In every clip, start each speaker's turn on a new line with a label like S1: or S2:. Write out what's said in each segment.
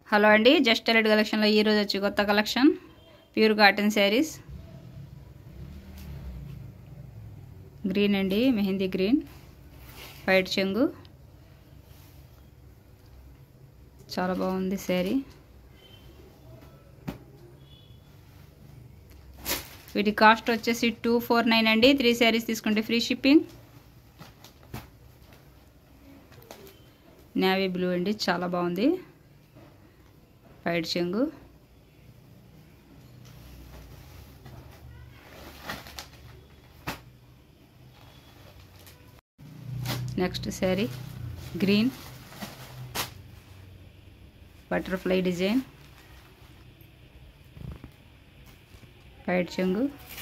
S1: hello అండి just ఎలెడ్ కలెక్షన్లో ఈరోజు వచ్చి కొత్త collection pure cotton saris green అండి మెహందీ గ్రీన్ వైట్ చెంగు చాలా బాగుంది శారీ వీటి కాస్ట్ వచ్చేసి టూ ఫోర్ నైన్ అండి త్రీ శారీస్ తీసుకుంటే ఫ్రీ షిప్పింగ్ నేవీ బ్లూ అండి చాలా బాగుంది వైట్ చెంగు next sari green butterfly design white చెంగు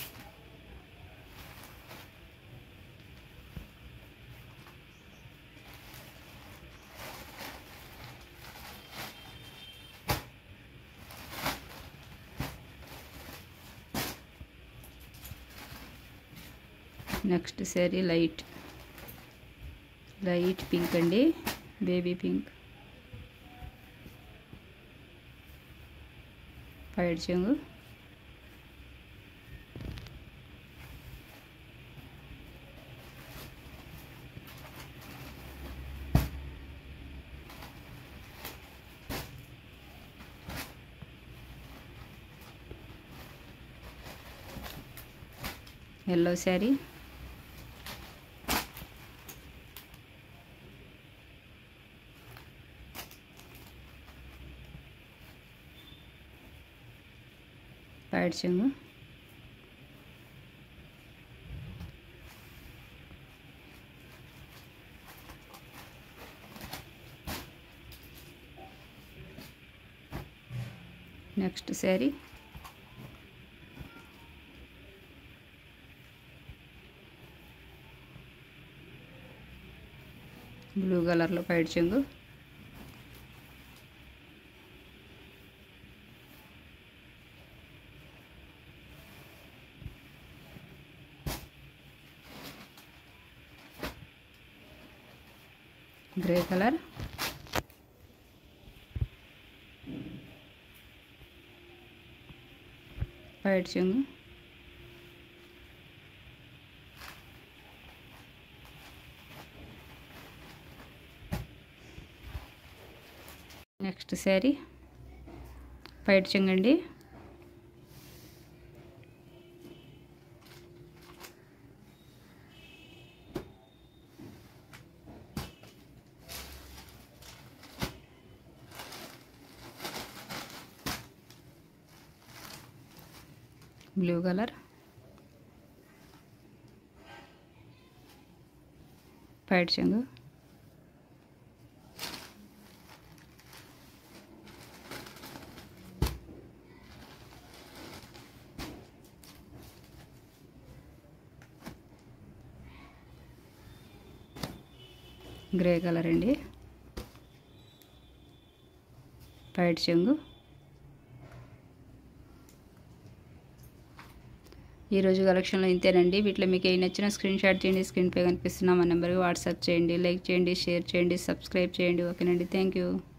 S1: next sari light light pink అండి బేబీ పింక్ వైట్ చెంగు ఎల్లో శారీ వైట్ చెంగు నెక్స్ట్ శారీ బ్లూ కలర్లో వైట్ చెంగు గ్రే కలర్ వైట్ చెంగు నెక్స్ట్ శారీ వైట్ చెంగండి బ్లూ కలర్ వైట్ చెంగు గ్రే కలర్ అండి వైట్ చెంగు ఈరోజు కలెక్షన్లో ఇంతేనండి వీటిలో మీకు ఏ నచ్చిన స్క్రీన్ షాట్ చేయండి స్క్రీన్ పే కనిపిస్తున్న మా నెంబర్కి వాట్సాప్ చేయండి లైక్ చేయండి షేర్ చేయండి సబ్స్క్రైబ్ చేయండి ఓకేనండి థ్యాంక్ యూ